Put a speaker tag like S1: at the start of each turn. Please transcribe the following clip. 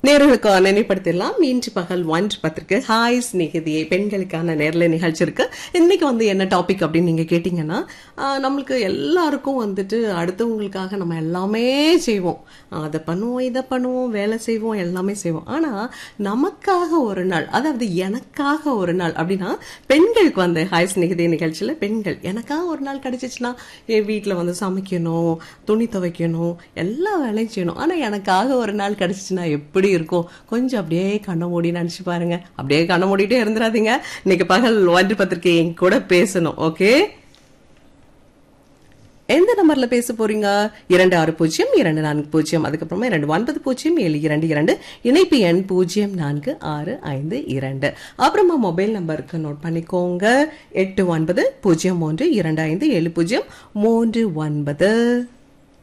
S1: நேர்களுக்கு நினைப்படுத்திடலாம் இன்று பகல் ஒன்று பத்திரிக்கை ஹாய் ஸ்நேகிதியை பெண்களுக்கான நேர்ல நிகழ்ச்சி இருக்கு இன்னைக்கு வந்து என்ன டாபிக் அப்படின்னு நீங்க கேட்டீங்கன்னா ஆஹ், நம்மளுக்கு எல்லாருக்கும் வந்துட்டு அடுத்தவங்களுக்காக நம்ம எல்லாமே செய்வோம் அதை பண்ணுவோம் இதை பண்ணுவோம் வேலை செய்வோம் எல்லாமே செய்வோம் ஆனா நமக்காக ஒரு நாள் அதாவது எனக்காக ஒரு நாள் அப்படின்னா பெண்களுக்கு வந்து ஹாய் ஸ்நேகிதி நிகழ்ச்சியில பெண்கள் எனக்காக ஒரு நாள் கிடைச்சிச்சுன்னா என் வீட்டில் வந்து சமைக்கணும் துணி துவைக்கணும் எல்லா வேலையும் செய்யணும் ஆனா எனக்காக ஒரு நாள் கிடைச்சிச்சுன்னா எப்படி இருக்கும் கொஞ்சம் அப்படியே கண்ணை மூடி நினைச்சு பாருங்க அப்படியே கண்ணை மூடிட்டே இருந்துடாதீங்க இன்னைக்கு பகல் ஒன்று பத்திரிக்கை என் கூட பேசணும் ஓகே எந்த நம்பர்ல பேச போறீங்க இரண்டு ஆறு பூஜ்ஜியம் இரண்டு நான்கு பூஜ்ஜியம் அதுக்கப்புறமா இரண்டு ஒன்பது பூஜ்ஜியம் ஏழு இரண்டு இரண்டு இணைப்பு எண் பூஜ்ஜியம் நான்கு ஆறு ஐந்து இரண்டு அப்புறமா மொபைல் நம்பருக்கு நோட் பண்ணிக்கோங்க எட்டு ஒன்பது பூஜ்ஜியம் மூன்று இரண்டு ஐந்து ஏழு பூஜ்ஜியம் மூன்று ஒன்பது